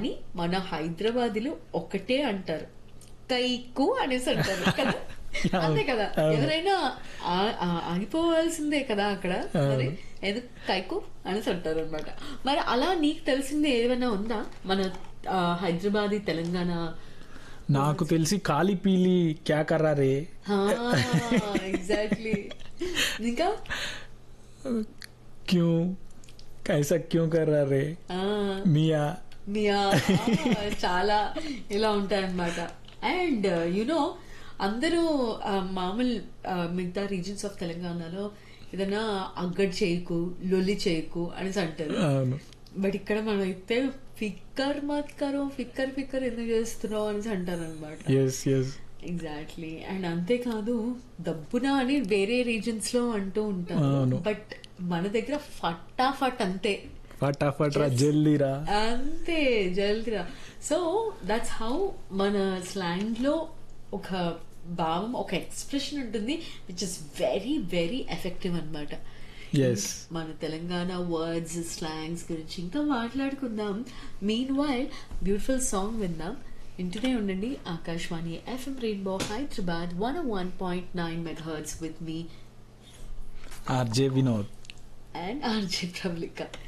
కానీ మన హైదరాబాదీలో ఒకటే అంటారు కైకు అనేసి అంటారు కదా అంతే కదా అవును. ఎవరైనా ఆ- ఆ- ఆగిపోవాల్సిందే కదా అక్కడ మరి ఎందుకు కైకు అనేసి అంటారు అనమాట మరి అలా నీకు తెలిసింది ఏమైనా ఉందా మన ఆ, హైదరాబాదీ తెలంగాణ నాకు తెలిసి కాలి పీలి క్యా కర్రా రే ఎగ్జాక్ట్లీ ఇంకా క్యూ కైసా క్యూ కర్రా రే ఆ, మియా మియా ఆ, చాలా ఇలా ఉంటాయన్నమాట అండ్ యునో అందరూ ఆ, మామూలు ఆ, మిగతా రీజన్స్ ఆఫ్ తెలంగాణలో ఏదైనా అగ్గడ్ చేయకు లొల్లి చేయకు అనేసి అంటారు అవును బట్ ఇక్కడ మనం అయితే ఫిక్కర్ మత్ కరో ఫిక్కర్ ఫిక్కర్ ఎందుకు చేస్తున్నావు అనేసి అంటారు అనమాట ఎస్ ఎస్ ఎగ్జాక్ట్లీ అండ్ అంతేకాదు దబ్బున అని వేరే రీజన్స్ లో అంటూ ఉంటారు అవును. బట్ మన దగ్గర ఫటాఫట్ అంతే ఫటాఫట్ రా జల్దీ రా అంతే జల్దిరా సో దట్స్ హౌ మన స్లాంగ్ లో ఒక భావం ఒక ఎక్స్ప్రెషన్ ఉంటుంది which is very very effective అన్నమాట ఎస్ మన తెలంగాణ వర్డ్స్ స్లాంగ్స్ గురించి ఇంకా మాట్లాడుకుందాం మీన్ వైల్ బ్యూటిఫుల్ సాంగ్ విందాం వింటూనే ఉండండి Akashvani FM rainbow Hyderabad one one point nine megahertz with మీ RJ Vinod and RJ Prabalika